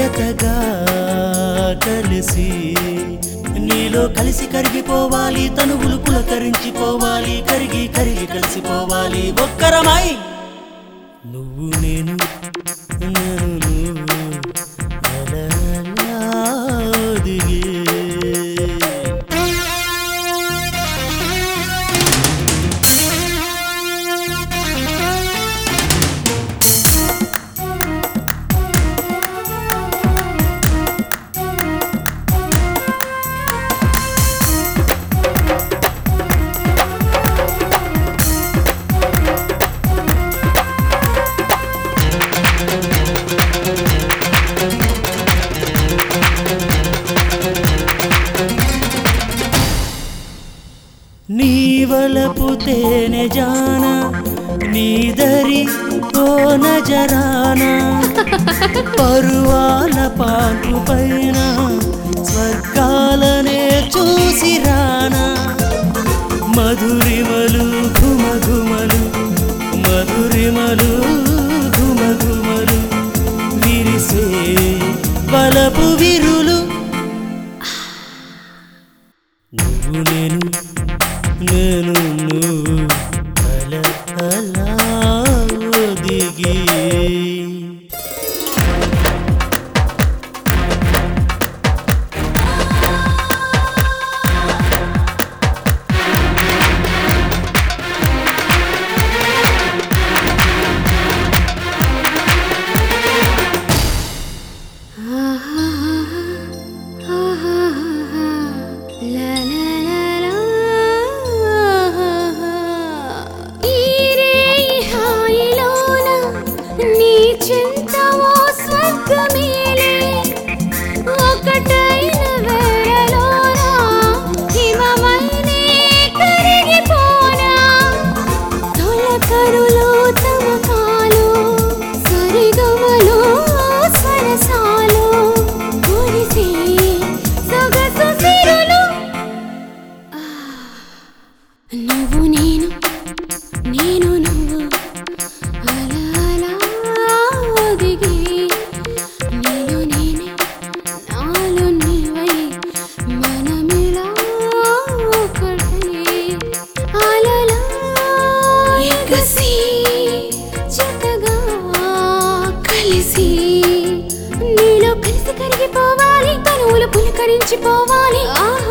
జతగా కలిసి నీలో కలిసి కరిగిపోవాలి తనువులు పులకరించిపోవాలి కరిగి కరిగి కలిసిపోవాలి ఒక్కరమై నువ్వు నేను నేను నువ్వు అలా అలా ఒదిగే. నీ వలపు తేనె జాన నీదరి ఓ నజరాన పరువాల పాకు పైన స్వర్గాలనే చూసి రానా మధురిమలు ఘుమఘుమలు మధురిమలు ఘుమఘుమలు విరిసే బలపు విరులు నువ్వు నేను నేను నువ్వు అలా అలా ఒదిగి ఒకటైన వేళలోన హిమమైనే కరిగిపోనా తొలకరులో తమకాలు సరిగమలు సరసాలు కురిసే సొగసు సిరులు ఆ, నువ్వు నేను నేను నువ్వు అలా అలా ఒదిగి నీలో నేనే నాలో నీవై మనమిలా ఒకటై అలలా ఎగసి జతగా కలిసి నీలో కలిసి కరిగిపోవాలి తనువులు పులకరించిపోవాలి ఆహా